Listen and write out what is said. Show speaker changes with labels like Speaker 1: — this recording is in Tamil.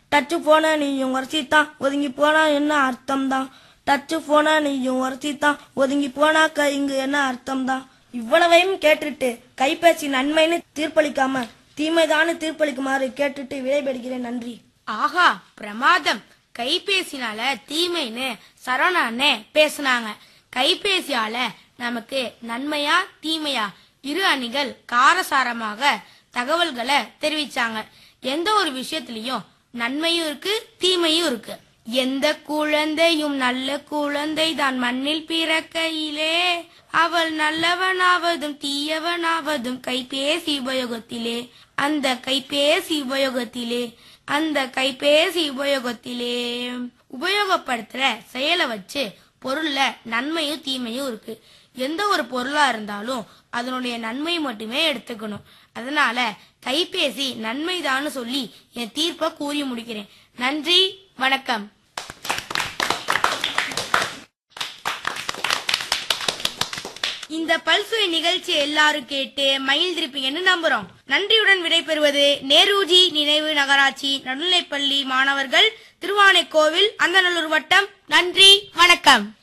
Speaker 1: டச்சு போன நீயும் உரசித்தான் ஒதுங்கி போனா என்ன அர்த்தம் தான் டச்சு போன நீயும் உரசித்தான் ஒதுங்கி போனாக்க இங்கு என்ன அர்த்தம் தான் இவ்வளவையும் கேட்டுட்டு கைபேசி நன்மைன்னு தீர்ப்பளிக்காம தீமைதான்னு தீர்ப்பளிக்குமாறு கேட்டுட்டு விடைபெறுகிறேன் நன்றி
Speaker 2: ஆஹா பிரமாதம் கைபேசினால தீமைன்னு சரவணா அண்ணே பேசுனாங்க கைபேசியால நமக்கு நன்மையா தீமையா இரு அணிகள் காரசாரமாக தகவல்களை தெரிவிச்சாங்க எந்த ஒரு விஷயத்திலையும் நன்மையும் இருக்கு தீமையும் இருக்கு எந்த குழந்தையும் நல்ல குழந்தை தான் மண்ணில் பிறக்கையிலே அவள் நல்லவனாவதும் தீயவனாவதும் கைபேசி உபயோகத்திலே அந்த கைபேசி உபயோகத்திலே அந்த கைபேசி உபயோகத்திலே உபயோகப்படுத்துற செயலை வச்சு பொருள்ல நன்மையும் தீமையும் இருக்கு எந்த ஒரு பொருளா இருந்தாலும் அதனுடைய நன்மை மட்டுமே எடுத்துக்கணும் அதனால கைபேசி நன்மைதான்னு சொல்லி என் தீர்ப்பை கூறி முடிக்கிறேன் நன்றி வணக்கம் இந்த பல்சுவை நிகழ்ச்சி எல்லாரும் கேட்டு மகிழ்ந்திருப்பீங்கன்னு நம்புறோம் நன்றியுடன் விடைபெறுவது நேருஜி நினைவு நகராட்சி நடுநிலைப்பள்ளி மாணவர்கள் திருவானைக்கோவில் அந்தநல்லூர் வட்டம் நன்றி வணக்கம்